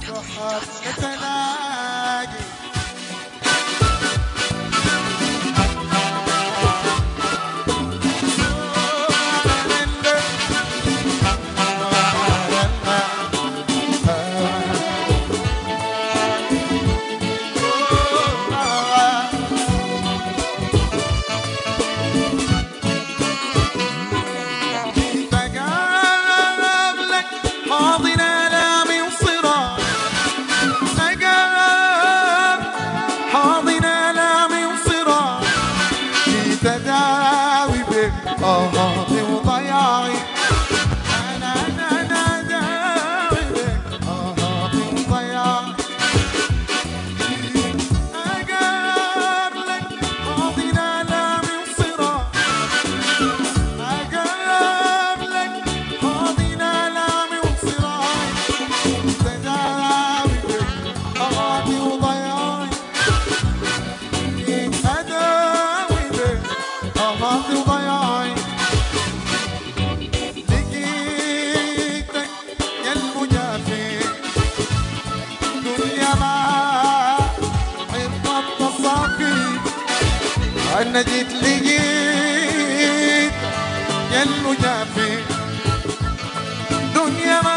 وحاب نتلاقي تقابلك حاضن آلامي وصراعي تقابل حاضن آلامي وصراعي جيت أداوي بك آهاتي وضياعي أنا أنا أنا أداوي بك آهاتي وضياعي أقابلك حاضن آلامي وصراعي أقابلك حاضن آلامي وصراعي تداوي بك أغاثي وضياعي أداوي بك أغاثي وضياعي لقيتك يا المجافي دنيا ما عرفت تصافي أنا جيت لقيت يا المجافي دنيا ما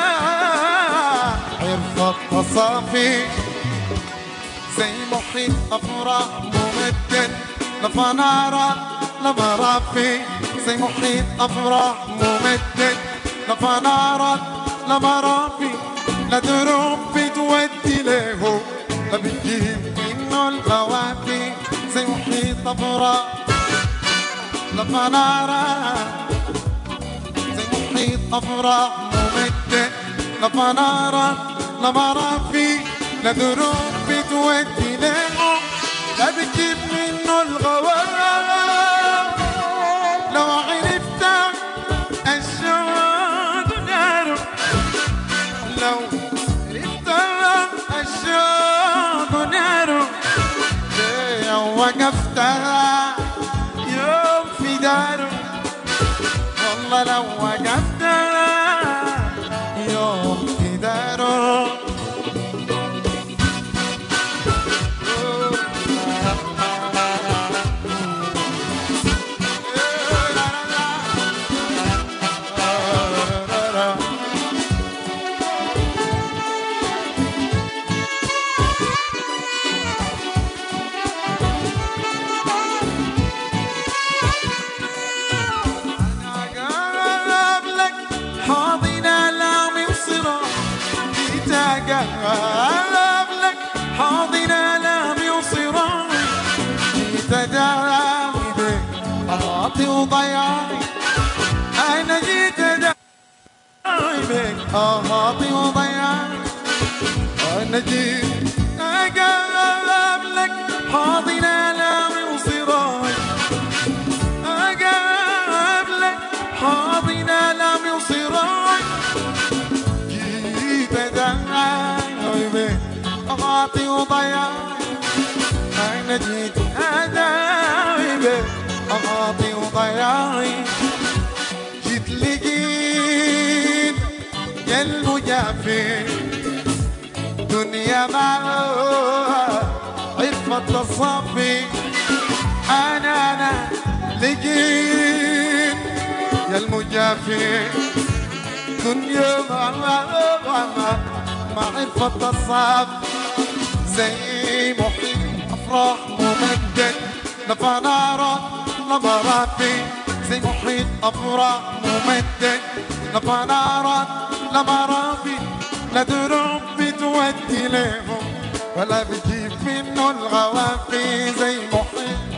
عرفت تصافي زي محيط أفراح ممدد لفنارة لمرافي زي محيط أفراح ممدد لفنارة لمرافي لا دروب بتودي له لا بتجيب منه الغوافي زي محيط أفراح لفنارة زي محيط أفراح ممدد لفنارة لمرافي لا دروب بتودي له لا بتجيب منه الغوام لو عرفت الشوق نار لو عرفت الشوق نار ليه وقفت يوم في داره والله لو وقفت يوم في داره قابلك حاضن آلامي وصراع جيت أقابلك حاضن آلامي وصراعي جيت أداوي بك أعطي وضياعي أنا جيت أداوي بك أعطي وضياعي أنا جيت أقابلك حاضن آلامي وصراعي أقابلك حاضن آلامي وصراعي جيت أدعي بك أغاطي وضياعي أنا جيت أدعي بك أغاطي وضياعي جيت لقيت يا المجافي دنيا ما عرفت تصفي انا انا لقيت يا المجافي دنيا ما ما ما, ما عرفت تصف زي محيط افراح ممدد لفنارة لمرافي زي محيط افراح ممدد لفنارة لمرافي لا دروب بتودي لهم ولا بتجيب منه الغوافي زي محيط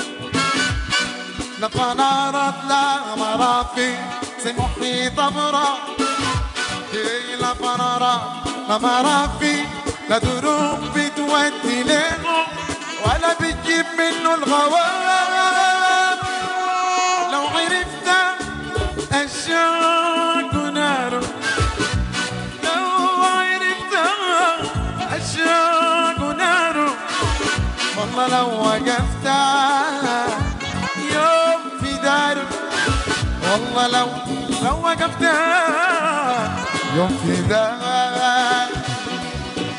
لا فنارات لا مرافي زي محيط افراح هي لا فنارات لا مرافي لا دروب بتودي لهم ولا بتجيب منه الغوام لو عرفت الشوق ناره لو عرفت الشوق ناره والله لو وقفت يوم في داره والله لو لو وقفت يوم في داره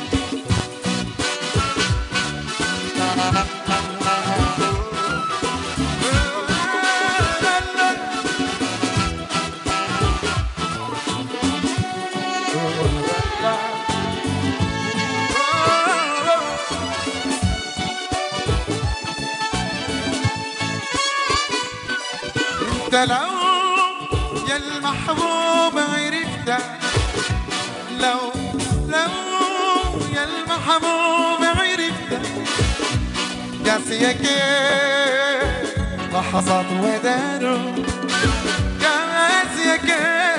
انت لو يا المحبوب عرفت لو لو يا المحبوب عرفت قاسيك لحظات ودانه قاسيك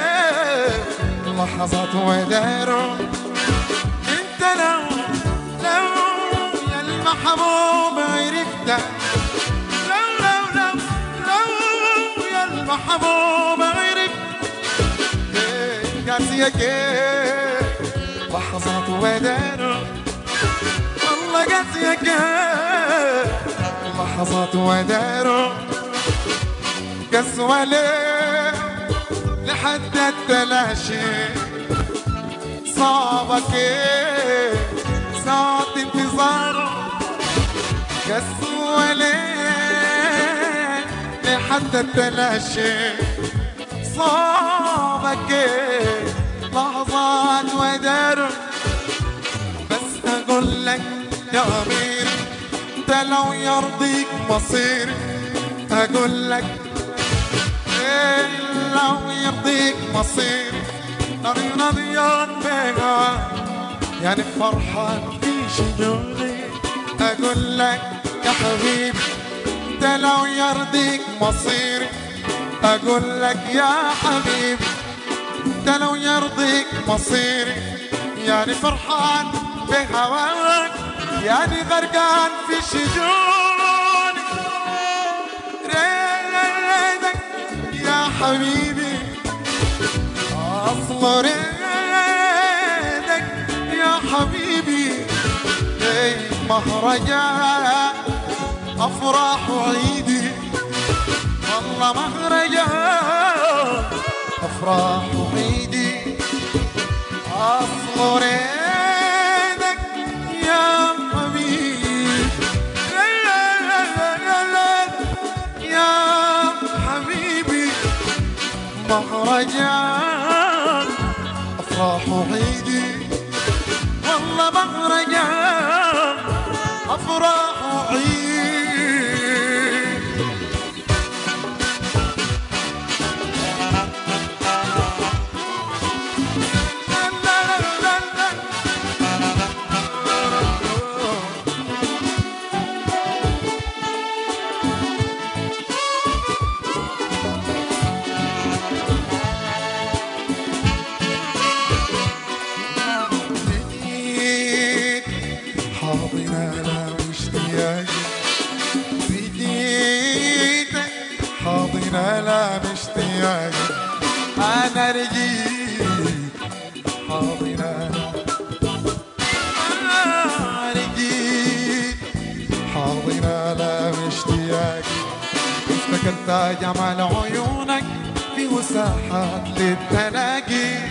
لحظات ودانه انت لو لو يا المحبوب عرفت لو لو لو لو يا المحبوب عرفت قاسيك لحظات ودانه والله قاسيك لحظات ودانه قسوة ليه لحد التلاشي صابك ايه ساعة انتظاره قسوة ليه لحد التلاشي صابك ايه لحظات ودار بس اقول لك يا امير انت لو يرضيك مصير اقول لك إيه لو يرضيك مصير ناري رضيان بها يعني فرحان في شجوني اقول لك يا حبيبي انت لو يرضيك مصيري اقول لك يا حبيبي انت لو يرضيك مصيري يعني فرحان بهواك يعني غرقان في شجوني ريدك يا حبيبي اصل ريدك يا حبيبي اي مهرجان افراح وعيدي والله مهرجان افراح وعيدي اصل ريدك يا حبيبي يا حبيبي مهرجان افراح وعيدي والله مهرجان افراح وعيد لا لا لا لا بديت حاضن انا اشتياقي بديت حاضن انا اشتياقي انا رجيت حاضن انا أنا رجيت حاضن انا اشتياقي افتكرت جمال عيونك في مساحات للتلاقي